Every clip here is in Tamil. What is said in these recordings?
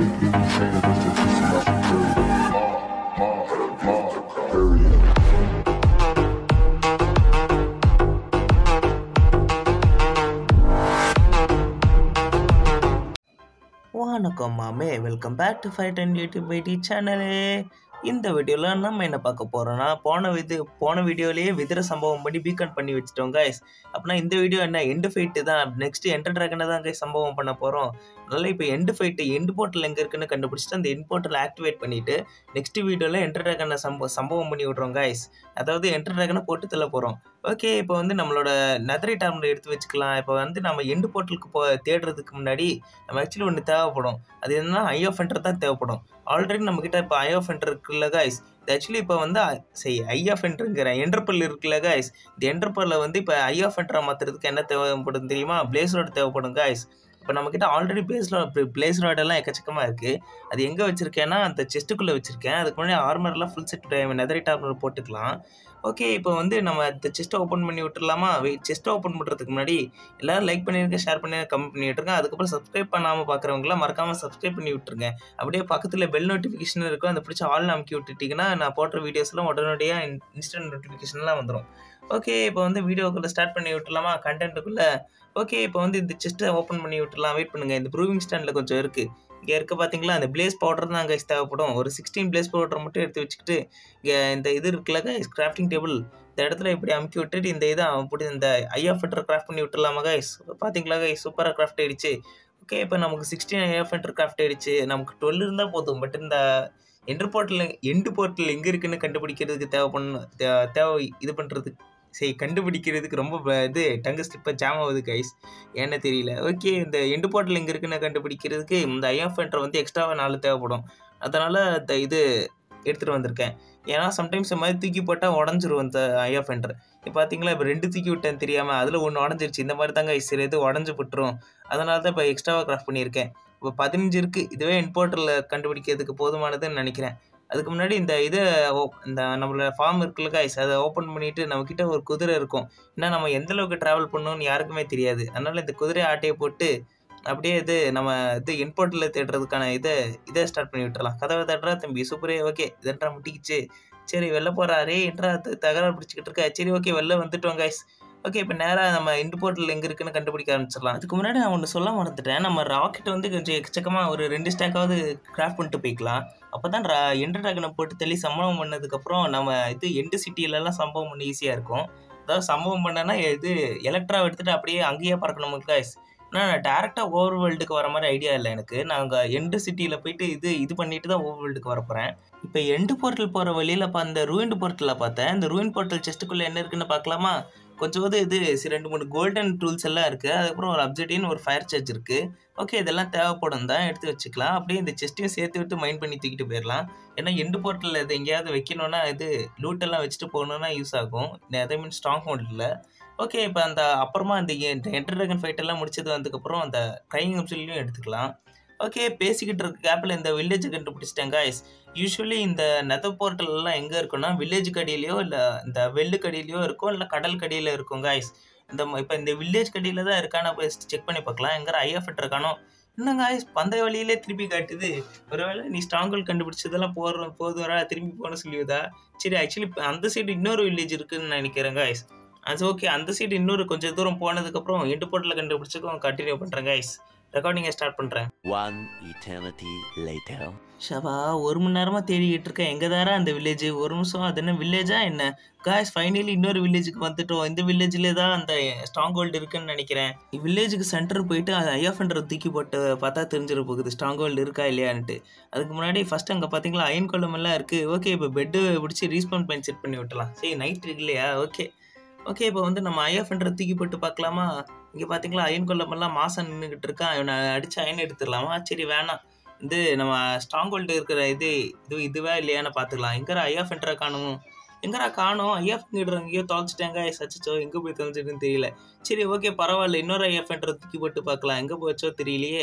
வணக்கம் மாமே welcome back to fight and YouTube ID சேனலே இந்த வீடியோவில் நம்ம என்ன பார்க்க போகிறோம்னா போன இது போன வீடியோலேயே விதிர சம்பவம் பண்ணி பீக்கன் பண்ணி வச்சிட்டோம் கைஸ் அப்படின்னா இந்த வீடியோ என்ன எண்டு ஃபைட்டு தான் நெக்ஸ்ட் என்டர் ட்ராகனை தான் கைஸ் சம்பவம் பண்ண போகிறோம் அதனால் இப்போ எண்டு ஃபைட்டு எண்டு போர்ட்டல் எங்கே இருக்குன்னு கண்டுபிடிச்சிட்டு அந்த எண்ட் போர்ட்டல் ஆக்டிவேட் பண்ணிவிட்டு நெக்ஸ்ட் வீடியோவில் என்டர் ட்ராகனை சம்ப சம்பவம் பண்ணி விட்றோம் கைஸ் அதாவது என்டர் ட்ராகனை போட்டு தள்ள போகிறோம் ஓகே இப்போ வந்து நம்மளோட நெதரி டேர்மில் எடுத்து வச்சுக்கலாம் இப்போ வந்து நம்ம எண்டு போர்ட்டலுக்கு போ தேடுறதுக்கு முன்னாடி நம்ம ஆக்சுவலி ஒன்று தேவைப்படும் அது என்னன்னா ஐ ஆஃப் என்டர் தான் தேவைப்படும் ஆல்ரெடி நம்மக்கிட்ட இப்போ ஐ ஆஃப் என்டர் இருக்குல்ல கைஸ் இது ஆக்சுவலி இப்போ வந்து சரி ஐ ஆஃப் என்ட்ருங்கிற என்டர்பல் இருக்குல்ல கைஸ் இந்த என்டர்பல்ல வந்து இப்போ ஐ ஆஃப் என்டரை மாற்றுறதுக்கு என்ன தேவைப்படும் தெரியுமா பிளேஸ் ரோடு தேவைப்படும் கைஸ் இப்போ நம்மக்கிட்ட ஆல்ரெடி பிளேஸில் பிளேஸ் ரோடெல்லாம் எக்கச்சக்கமாக இருக்குது அது எங்கே வச்சுருக்கேன்னா அந்த செஸ்ட்டுக்குள்ளே வச்சுருக்கேன் அதுக்கு முன்னாடி ஆர்மர்லாம் ஃபுல் செட் நெதரி டாப்லர் போட்டுக்கலாம் ஓகே இப்போ வந்து நம்ம இந்த செஸ்ட்டை ஓப்பன் பண்ணி விட்டுடலாமா வெயிட் செஸ்ட்டை ஓப்பன் பண்ணுறதுக்கு முன்னாடி எல்லோரும் லைக் பண்ணிருங்க ஷேர் பண்ணி கமெண்ட் பண்ணி விட்டுருங்க அதுக்கப்புறம் சப்ஸ்கிரைப் பண்ணாமல் பார்க்குறவங்களாம் மறக்காமல் சப்ஸ்கிரைப் பண்ணி விட்டுருங்க அப்படியே பக்கத்தில் பெல் நோட்டிஃபிகேஷன் இருக்கும் அந்த பிடிச்ச ஆல் நமக்கி விட்டுட்டிங்கன்னா நான் போடுற வீடியோஸ்லாம் உடனடியாக இன்ஸ்டன்ட் நோட்டிஃபிகேஷன்லாம் வந்துடும் ஓகே இப்போ வந்து வீடியோக்குள்ளே ஸ்டார்ட் பண்ணி விட்டுலாமா கண்டென்ட்டுக்குள்ளே ஓகே இப்போ வந்து இந்த செஸ்ட்டை ஓப்பன் பண்ணி விட்டுலாம் வெயிட் பண்ணுங்கள் இந்த ப்ரூவிங் ஸ்டாண்டில் கொஞ்சம் இருக்குது இங்கே இருக்க பார்த்தீங்களா அந்த பிளேஸ் பவுடர் தான் கைஸ் தேவைப்படும் ஒரு சிக்ஸ்டீன் பிளேஸ் பவுடர் மட்டும் எடுத்து வச்சுக்கிட்டு இங்கே இந்த இது இருக்குல்ல கைஸ் கிராஃப்டிங் டேபிள் இந்த இடத்துல இப்படி அமுக்கி விட்டுட்டு இந்த இதை அப்படி இந்த ஐயா ஃபெட்டர் கிராஃப்ட் பண்ணி விட்டுலாமா கைஸ் பார்த்தீங்களா கைஸ் சூப்பராக கிராஃப்ட் ஆயிடுச்சு ஓகே இப்போ நமக்கு சிக்ஸ்டீன் ஐயா ஃபெட்டர் கிராஃப்ட் ஆயிடுச்சு நமக்கு டுவெல் இருந்தால் போதும் பட் இந்த எண்டு போர்ட்டில் எண்டு போர்ட்டில் எங்கே இருக்குன்னு கண்டுபிடிக்கிறதுக்கு தேவைப்படணும் தேவை இது பண்ணுறதுக்கு சரி கண்டுபிடிக்கிறதுக்கு ரொம்ப இது டங்கு ஸ்லிப்பாக ஜாம் ஆகுது கைஸ் ஏன்னு தெரியல ஓகே இந்த எண்டு போர்ட்டில் எங்கே இருக்குன்னு கண்டுபிடிக்கிறதுக்கு இந்த ஐஎஃப் என்டர் வந்து எக்ஸ்ட்ராவாக நாலு தேவைப்படும் அதனால் இந்த இது எடுத்துகிட்டு வந்திருக்கேன் ஏன்னா சம்டைம்ஸ் இந்த மாதிரி தூக்கி போட்டால் உடஞ்சிரும் இந்த ஐஎஃப் என்டர் இப்போ பார்த்தீங்களா இப்போ ரெண்டு தூக்கி விட்டேன் தெரியாமல் அதில் ஒன்று உடஞ்சிருச்சு இந்த மாதிரி தாங்க சில இது உடஞ்சி விட்டுரும் அதனால தான் இப்போ எக்ஸ்ட்ராவாக கிராஃப்ட் பண்ணியிருக்கேன் இப்போ பதினஞ்சு இருக்குது இதுவே இம்போர்ட்டரில் கண்டுபிடிக்கிறதுக்கு போதுமானதுன்னு நினைக்கிறேன் அதுக்கு முன்னாடி இந்த இதை இந்த நம்மளோட ஃபார்ம் இருக்குல்ல கைஸ் அதை ஓப்பன் பண்ணிவிட்டு நம்மக்கிட்ட ஒரு குதிரை இருக்கும் ஏன்னா நம்ம எந்த அளவுக்கு ட்ராவல் பண்ணணும்னு யாருக்குமே தெரியாது அதனால் இந்த குதிரை ஆட்டையை போட்டு அப்படியே இது நம்ம இது இன்போர்ட்டில் தேடுறதுக்கான இதை இதை ஸ்டார்ட் பண்ணி விட்டுறலாம் கதவை தட்டுறா தம்பி சூப்பரே ஓகே இதன்றா முட்டிக்கிச்சு சரி வெளில போகிறாரே என்றா தகராறு பிடிச்சிக்கிட்டு இருக்கா சரி ஓகே வெளில வந்துட்டோம் கைஸ் ஓகே இப்போ நேராக நம்ம இண்டு போர்ட்டல் எங்கே இருக்குன்னு கண்டுபிடிக்க ஆரம்பிச்சிடலாம் அதுக்கு முன்னாடி நான் ஒன்று சொல்ல மறந்துட்டேன் நம்ம ராக்கெட் வந்து கொஞ்சம் எக்கச்சக்கமாக ஒரு ரெண்டு ஸ்டாக்காவது கிராஃப்ட் பண்ணிட்டு போய்க்கலாம் அப்போ தான் எண்டு ட்ராகனை போட்டு தள்ளி சம்பவம் பண்ணதுக்கப்புறம் நம்ம இது எண்டு சிட்டிலலாம் சம்பவம் பண்ண ஈஸியாக இருக்கும் அதாவது சம்பவம் பண்ணனா இது எலக்ட்ரா எடுத்துகிட்டு அப்படியே அங்கேயே பறக்கணும் கைஸ் ஆனால் நான் டேரெக்டாக ஓவர் வேர்ல்டுக்கு வர மாதிரி ஐடியா இல்லை எனக்கு நாங்கள் எண்டு சிட்டியில் போயிட்டு இது இது பண்ணிட்டு தான் ஓவர் வேர்ல்டுக்கு வர போகிறேன் இப்போ எண்டு போர்ட்டல் போகிற வழியில் இப்போ அந்த ரூயின்டு போர்ட்டலில் பார்த்தேன் இந்த ரூயின் போர்ட்டல் செஸ்ட்டுக்குள்ளே என்ன இருக்குன்னு பார்க்கலாமா கொஞ்சம் இது ரெண்டு மூணு கோல்டன் டூல்ஸ் எல்லாம் இருக்குது அதுக்கப்புறம் ஒரு அப்ஜெக்டின் ஒரு ஃபயர் சார்ஜ் இருக்குது ஓகே இதெல்லாம் தேவைப்படும் தான் எடுத்து வச்சுக்கலாம் அப்படியே இந்த செஸ்ட்டையும் சேர்த்து விட்டு மைண்ட் பண்ணி தூக்கிட்டு போயிடலாம் ஏன்னா எண்டு போர்ட்டலில் இது எங்கேயாவது வைக்கணும்னா இது லூட்டெல்லாம் வச்சுட்டு போகணுன்னா யூஸ் ஆகும் அதே மீன் ஸ்ட்ராங் ஹோல்டில் ஓகே இப்போ அந்த அப்புறமா அந்த என்டர் ட்ராகன் ஃபைட் எல்லாம் முடிச்சது வந்ததுக்கப்புறம் அந்த க்ரைங் அப்சல்லையும் எடுத்துக்கலாம் ஓகே பேசிக்கிட்டு இருக்க கேப்பில் இந்த வில்லேஜை கண்டுபிடிச்சிட்டேன் காய்ஸ் யூஸ்வலி இந்த நெத போர்ட்டல்லாம் எங்கே இருக்குன்னா வில்லேஜ் கடியிலையோ இல்லை இந்த வெள்ளு கடியிலையோ இருக்கும் இல்லை கடல் கடியில் இருக்கும் காய்ஸ் இந்த இப்போ இந்த வில்லேஜ் கடியில் தான் இருக்கான்னு போய் செக் பண்ணி பார்க்கலாம் எங்கே ஐஎஃப்எட் இருக்கானோ இன்னும் காய்ஸ் பந்தய வழியிலே திருப்பி காட்டுது ஒருவேளை நீ ஸ்ட்ராங்கல் கண்டுபிடிச்சதெல்லாம் போகிற போதுவரா திரும்பி போன சொல்லியுதா சரி ஆக்சுவலி அந்த சைடு இன்னொரு வில்லேஜ் இருக்குன்னு நினைக்கிறேன் காய்ஸ் அது ஓகே அந்த சைடு இன்னொரு கொஞ்சம் தூரம் போனதுக்கப்புறம் எண்டு போர்ட்டில் கண்டுபிடிச்சதும் கண்டினியூ பண்ணுறேன் காய்ஸ் ரெக்கார்டிங்கை ஸ்டார்ட் பண்ணுறேன் One eternity later. ஷபா ஒரு மணி நேரமாக தேடிக்கிட்டு இருக்கேன் எங்கே தாரா அந்த வில்லேஜ் ஒரு நிமிஷம் அது என்ன வில்லேஜா என்ன காய்ஸ் ஃபைனலி இன்னொரு வில்லேஜுக்கு வந்துட்டோம் இந்த வில்லேஜ்லேயே தான் அந்த ஸ்ட்ராங் ஹோல்டு இருக்குன்னு நினைக்கிறேன் வில்லேஜுக்கு சென்டர் போயிட்டு அது ஐஎஃப்ன்ற தூக்கி போட்டு பார்த்தா தெரிஞ்சிட போகுது ஸ்ட்ராங் ஹோல்டு இருக்கா இல்லையான்ட்டு அதுக்கு முன்னாடி ஃபஸ்ட் அங்கே பார்த்தீங்களா அயன் கொள்ளம் எல்லாம் இருக்குது ஓகே இப்போ பெட்டு பிடிச்சி ரீஸ்பான் பண்ணி செட் பண்ணி விட்டலாம் சரி நைட் இருக்கு இல்லையா ஓகே ஓகே இப்போ வந்து நம்ம ஐஎஃப்ன்ற தூக்கி போட்டு பார்க்கலாமா இங்கே பார்த்தீங்களா அயன் கொல்லமெல்லாம் மாதம் நின்றுக்கிட்டு இருக்கான் இவனை அடித்து அயன் எடுத்துடலாமா சரி வேணாம் இது நம்ம ஸ்ட்ராங் ஹோல்டு இருக்கிற இது இது இதுவே இல்லையான்னு பார்த்துக்கலாம் எங்கரா ஐஎஃப் என்ட்ரா காணும் எங்கரா காணும் ஐஎஃப் எங்கிட்ட எங்கேயோ தொலைச்சிட்டாங்க சச்சிச்சோ எங்கே போய் தொலைச்சிட்டுன்னு தெரியல சரி ஓகே பரவாயில்ல இன்னொரு ஐஎஃப் என்ட்ரை தூக்கி போட்டு பார்க்கலாம் எங்கே போச்சோ தெரியலையே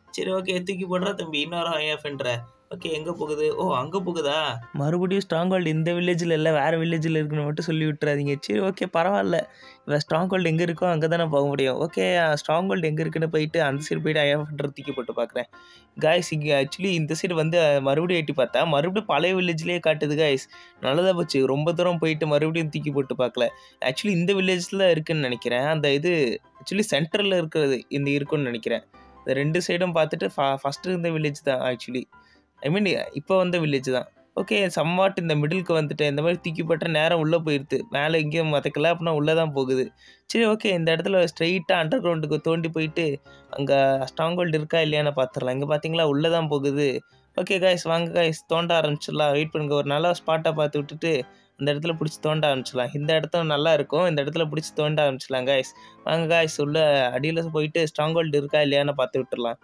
சரி ஓகே தூக்கி போடுறா தம்பி இன்னொரு ஐஎஃப்ன்ற ஓகே எங்கே போகுது ஓ அங்கே போகுதா மறுபடியும் ஸ்ட்ராங் ஹோல்டு இந்த வில்லேஜில் இல்லை வேறு வில்லேஜில் இருக்குன்னு மட்டும் சொல்லி விட்டுறாதீங்க சரி ஓகே பரவாயில்ல இவன் ஸ்ட்ராங் ஹோல்டு எங்கே இருக்கோ அங்கே தானே போக முடியும் ஓகே ஸ்ட்ராங் ஹோல்டு எங்கே இருக்குன்னு போயிட்டு அந்த சைடு போயிட்டு ஐஎஃப்ன்ற தூக்கி போட்டு பார்க்குறேன் காய்ஸ் இங்கே ஆக்சுவலி இந்த சைடு வந்து மறுபடியும் எட்டி பார்த்தா மறுபடியும் பழைய வில்லேஜ்லேயே காட்டுது காய்ஸ் நல்லதாக போச்சு ரொம்ப தூரம் போயிட்டு மறுபடியும் தூக்கி போட்டு பார்க்கல ஆக்சுவலி இந்த வில்லேஜில் இருக்குன்னு நினைக்கிறேன் அந்த இது ஆக்சுவலி சென்டரில் இருக்கிறது இந்த இருக்குன்னு நினைக்கிறேன் இந்த ரெண்டு சைடும் பார்த்துட்டு ஃபா ஃபஸ்ட்டு இருந்த வில்லேஜ் தான் ஆக்சுவலி ஐ மீன் இப்போ வந்த வில்லேஜ் தான் ஓகே சம்வாட் இந்த மிடிலுக்கு வந்துட்டு இந்த மாதிரி தூக்கி போட்ட நேரம் உள்ளே போயிடுது மேலே எங்கேயும் மற்றக்கல அப்படின்னா உள்ளே தான் போகுது சரி ஓகே இந்த இடத்துல ஸ்ட்ரெயிட்டாக அண்டர் கிரவுண்டுக்கு தோண்டி போயிட்டு அங்கே ஸ்ட்ராங் ஹோல்டு இருக்கா இல்லையான்னு பார்த்துடலாம் இங்கே பார்த்தீங்களா உள்ளே தான் போகுது ஓகே காய்ஸ் வாங்க காய்ஸ் தோண்ட ஆரம்பிச்சிடலாம் வெயிட் பண்ணுங்க ஒரு நல்ல ஸ்பாட்டாக பார்த்து விட்டுட்டு அந்த இடத்துல பிடிச்சி தோண்ட ஆரம்பிச்சிடலாம் இந்த இடத்துல நல்லா இருக்கும் இந்த இடத்துல பிடிச்சி தோண்ட ஆரம்பிச்சிடலாம் காய்ஸ் வாங்க காய்ஸ் உள்ள அடியில் போயிட்டு ஸ்ட்ராங் ஹோல்டு இருக்கா இல்லையான்னு பார்த்து விட்டுடலாம்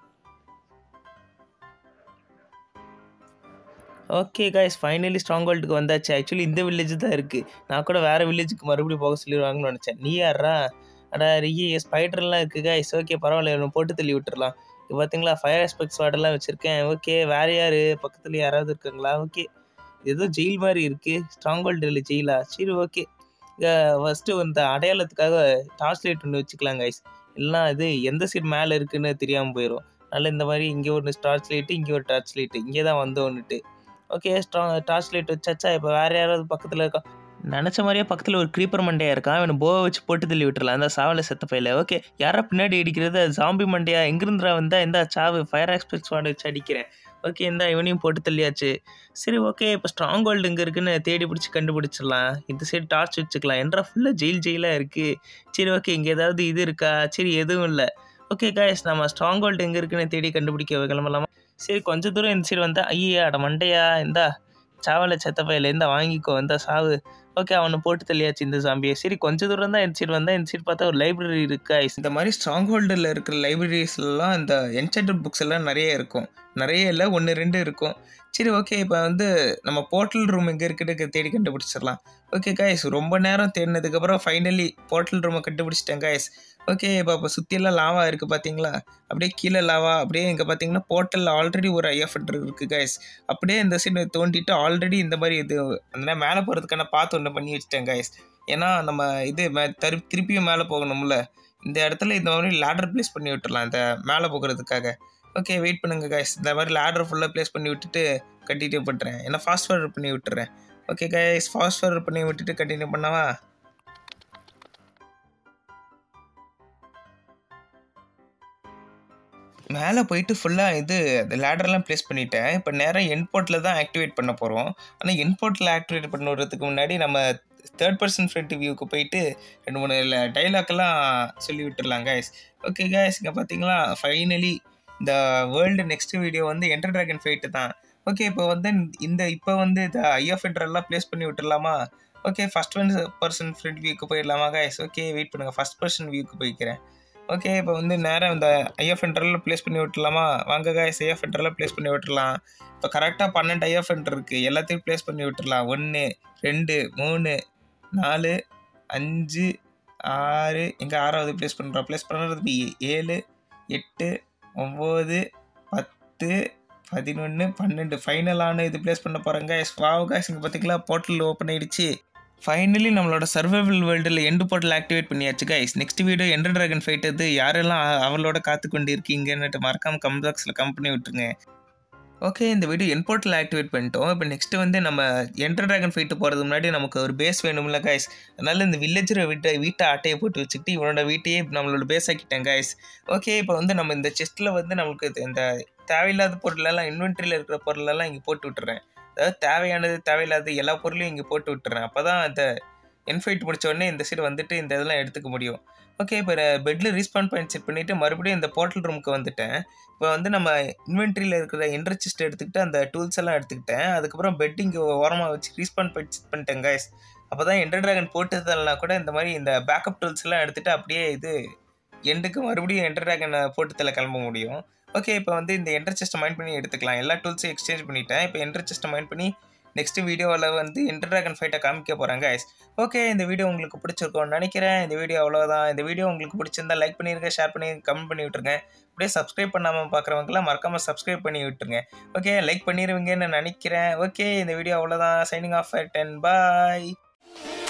ஓகே காய்ஸ் ஃபைனலி ஸ்ட்ராங் ஹோல்டுக்கு வந்தாச்சு ஆக்சுவலி இந்த வில்லேஜ் தான் இருக்குது நான் கூட வேறு வில்லேஜுக்கு மறுபடியும் போக சொல்லிடுவாங்கன்னு நினச்சேன் நீ யாரா அடா ரியே ஸ்பைடர்லாம் இருக்குது காய்ஸ் ஓகே பரவாயில்ல இவனை போட்டு தள்ளி விட்டுறலாம் இப்போ பார்த்தீங்களா ஃபயர் எஸ்பெக்ட்ஸ் வாட்டர்லாம் வச்சுருக்கேன் ஓகே வேறு யார் பக்கத்தில் யாராவது இருக்காங்களா ஓகே ஏதோ ஜெயில் மாதிரி இருக்குது ஸ்ட்ராங் ஹோல்டு இல்லை ஜெயிலா சரி ஓகே ஃபஸ்ட்டு இந்த அடையாளத்துக்காக டார்ச் லைட் ஒன்று வச்சுக்கலாம் கைஸ் இல்லைனா இது எந்த சைடு மேலே இருக்குன்னு தெரியாமல் போயிடும் அதனால் இந்த மாதிரி இங்கே ஒரு டார்ச் லைட்டு இங்கே ஒரு டார்ச் லைட்டு இங்கே தான் வந்தோன்னுட்டு ஓகே ஸ்ட்ராங் டார்ச் லைட் வச்சாச்சா இப்போ வேறு யாராவது பக்கத்தில் இருக்கா நினச்ச மாதிரியே பக்கத்தில் ஒரு க்ரீப்பர் மண்டையா இருக்கான் அவனை போவை வச்சு போட்டு தள்ளி விட்டுறலாம் அந்த சாவலை செத்த பையில ஓகே யாரா பின்னாடி அடிக்கிறது அது ஜாம்பி மண்டையா எங்கிருந்துடா வந்தா இந்த சாவு ஃபயர் எக்ஸ்பிரஸ் வாட வச்சு அடிக்கிறேன் ஓகே இந்த இவனையும் போட்டு தள்ளியாச்சு சரி ஓகே இப்போ ஸ்ட்ராங் ஹோல்டு இங்கே இருக்குன்னு தேடி பிடிச்சி கண்டுபிடிச்சிடலாம் இந்த சைடு டார்ச் வச்சுக்கலாம் என்றா ஃபுல்லாக ஜெயில் ஜெயிலாக இருக்குது சரி ஓகே இங்கே ஏதாவது இது இருக்கா சரி எதுவும் இல்லை ஓகே காய்ஸ் நம்ம ஸ்ட்ராங் ஹோல்டு எங்கே இருக்குன்னு தேடி கண்டுபிடிக்க கிளம்பலாமா சரி கொஞ்சம் தூரம் இந்த சைடு வந்தால் ஐயா அட மண்டையா இந்தா சாவலை செத்த பையில இருந்தா வாங்கிக்கோ இந்த சாவு ஓகே அவனை போட்டு தள்ளியாச்சு இந்த சாம்பியை சரி கொஞ்சம் தூரம் தான் இந்த சைடு வந்தால் இந்த சைடு பார்த்தா ஒரு லைப்ரரி இருக்கா இந்த மாதிரி ஸ்ட்ராங் ஹோல்டில் இருக்கிற லைப்ரரிஸ்லாம் இந்த என்சென்டட் புக்ஸ் எல்லாம் நிறைய இருக்கும் நிறைய இல்லை ஒன்று ரெண்டு இருக்கும் சரி ஓகே இப்போ வந்து நம்ம போர்ட்டல் ரூம் எங்கே இருக்குன்னு தேடி கண்டுபிடிச்சிடலாம் ஓகே காய்ஸ் ரொம்ப நேரம் தேடினதுக்கப்புறம் ஃபைனலி போர்ட்டல் ரூமை கண்டுபிடிச்சிட்டேன் காய்ஸ் ஓகே இப்போ இப்போ சுற்றியெல்லாம் லாவா இருக்குது பார்த்தீங்களா அப்படியே கீழே லாவா அப்படியே இங்கே பார்த்தீங்கன்னா போர்ட்டலில் ஆல்ரெடி ஒரு ஐஎஃப்என்டர் இருக்குது காய்ஸ் அப்படியே இந்த சைடு தோண்டிட்டு ஆல்ரெடி இந்த மாதிரி இது அந்த மேலே போகிறதுக்கான பாத்து ஒன்று பண்ணி வச்சுட்டேன் காய்ஸ் ஏன்னா நம்ம இது மே தரு திருப்பியும் மேலே போகணும்ல இந்த இடத்துல இந்த மாதிரி லேடர் ப்ளேஸ் பண்ணி விட்டுறலாம் இந்த மேலே போகிறதுக்காக ஓகே வெயிட் பண்ணுங்க காய்ஸ் இந்த மாதிரி லேடர் ஃபுல்லாக ப்ளேஸ் பண்ணி விட்டுட்டு கண்டினியூ பண்ணுறேன் ஏன்னா ஃபாஸ்ட் ஃபார்வர்ட் பண்ணி விட்டுறேன் ஓகே காய்ஸ் ஃபாஸ்ட் ஃபார்வர்ட் பண்ணி விட்டுட்டு கண்டினியூ பண்ணவா மேலே போயிட்டு ஃபுல்லாக இது அந்த லேடர்லாம் ப்ளேஸ் பண்ணிட்டேன் இப்போ நேராக என்போர்ட்டில் தான் ஆக்டிவேட் பண்ண போகிறோம் ஆனால் என்போர்ட்டில் ஆக்டிவேட் பண்ணுறதுக்கு முன்னாடி நம்ம தேர்ட் பர்சன் ஃப்ரண்ட் வியூக்கு போயிட்டு ரெண்டு மூணு டைலாக்லாம் சொல்லி விட்டுடலாம் கைஸ் ஓகே கைஸ் இங்கே பார்த்தீங்களா ஃபைனலி இந்த வேர்ல்டு நெக்ஸ்ட் வீடியோ வந்து என்டர் ட்ராகன் ஃபைட்டு தான் ஓகே இப்போ வந்து இந்த இப்போ வந்து இந்த ஐஎஃப் எல்லாம் ப்ளேஸ் பண்ணி விட்டுடலாமா okay first one person front வியூக்கு போயிடலாமா கைஸ் ஓகே வெயிட் பண்ணுங்கள் ஃபஸ்ட் பர்சன் வியூக்கு போய்க்கிறேன் ஓகே இப்போ வந்து நேரம் இந்த ஐஎஃப் என்டரில் ப்ளேஸ் பண்ணி விட்டுலாமா வாங்க காய்ஸ் ஐஎஃப் என்டரில் ப்ளேஸ் பண்ணி விட்டுடலாம் இப்போ கரெக்டாக பன்னெண்டு ஐஎஃப் என்டர் இருக்குது எல்லாத்தையும் ப்ளேஸ் பண்ணி விட்டுடலாம் ஒன்று ரெண்டு மூணு நாலு அஞ்சு ஆறு எங்கே ஆறாவது ப்ளேஸ் பண்ணுறோம் ப்ளேஸ் பண்ணுறது ஏழு எட்டு ஒம்பது பத்து பதினொன்று பன்னெண்டு ஃபைனலான இது ப்ளேஸ் பண்ண போகிறாங்க எஸ் வாவ் காய்ஸ் இங்கே பார்த்தீங்களா போர்ட்டல் ஓப்பன் ஆகிடுச்சு ஃபைனலி நம்மளோட சர்வைவல் வேர்ல்டில் எண்டு போர்ட்டல் ஆக்டிவேட் பண்ணியாச்சு guys next video end dragon fight அது யாரெல்லாம் அவளோட காத்து கொண்டு இருக்கீங்கன்னுட்டு மறக்காம கமெண்ட் பாக்ஸில் கம் பண்ணி விட்டுருங்க ஓகே இந்த வீடியோ என் போர்ட்டல் ஆக்டிவேட் பண்ணிட்டோம் இப்போ நெக்ஸ்ட் வந்து நம்ம என்டர் ட்ராகன் ஃபைட்டு போகிறது முன்னாடி நமக்கு ஒரு பேஸ் வேணும்ல காய்ஸ் அதனால இந்த வில்லேஜரை வீட்டை வீட்டை ஆட்டையை போட்டு வச்சுக்கிட்டு இவனோட வீட்டையே நம்மளோட பேஸ் ஆக்கிட்டேன் காய்ஸ் ஓகே இப்போ வந்து நம்ம இந்த செஸ்ட்டில் வந்து நமக்கு இந்த தேவையில்லாத பொருளெல்லாம் இன்வென்ட்ரியில் இருக்கிற பொருளெல்லாம் இங்கே போட்டு விட்டுறேன் அதாவது தேவையானது தேவையில்லாத எல்லா பொருளையும் இங்கே போட்டு விட்டுறேன் அப்போ தான் அந்த என்ஃபைட் முடிச்ச உடனே இந்த சைடு வந்துட்டு இந்த இதெல்லாம் எடுத்துக்க முடியும் ஓகே இப்போ பெட்டில் ரீஸ்பான் பாயிண்ட் செட் பண்ணிவிட்டு மறுபடியும் இந்த போர்ட்டல் ரூமுக்கு வந்துட்டேன் இப்போ வந்து நம்ம இன்வென்ட்ரியில் இருக்கிற என்ட்ரி செஸ்ட் எடுத்துக்கிட்டு அந்த டூல்ஸ் எல்லாம் எடுத்துக்கிட்டேன் அதுக்கப்புறம் பெட் இங்கே ஓரமாக வச்சு ரீஸ்பான் பாயிண்ட் செட் பண்ணிட்டேன் கைஸ் அப்போ தான் என்டர் ட்ராகன் போட்டதெல்லாம் கூட இந்த மாதிரி இந்த பேக்கப் டூல்ஸ் எல்லாம் எடுத்துகிட்டு அப்படியே இது எண்டுக்கு மறுபடியும் என்டர் ட்ராகனை போட்டதில் கிளம்ப முடியும் ஓகே இப்போ வந்து இந்த என்டர் செஸ்ட்டை மைண்ட் பண்ணி எடுத்துக்கலாம் எல்லா டூல்ஸையும் எக்ஸ்சேஞ்ச் பண்ணிட்டேன் இப்போ என்டர் செஸ்ட்டை மைண்ட் பண்ணி நெக்ஸ்ட் வீடியோவில் வந்து இன்டர் ட்ராகன் ஃபைட்டை காமிக்க போகிறாங்க கைஸ் ஓகே இந்த வீடியோ உங்களுக்கு பிடிச்சிருக்கோன்னு நினைக்கிறேன் இந்த வீடியோ அவ்வளோதான் இந்த வீடியோ உங்களுக்கு பிடிச்சிருந்தா லைக் பண்ணிருங்க ஷேர் பண்ணி கமெண்ட் பண்ணி விட்டுருங்க அப்படியே சப்ஸ்கிரைப் பண்ணாமல் பார்க்குறவங்களாம் மறக்காமல் சப்ஸ்கிரைப் பண்ணி விட்டுருங்க ஓகே லைக் பண்ணிடுவீங்கன்னு நினைக்கிறேன் ஓகே இந்த வீடியோ அவ்வளோதான் சைனிங் ஆஃப் டென் பாய்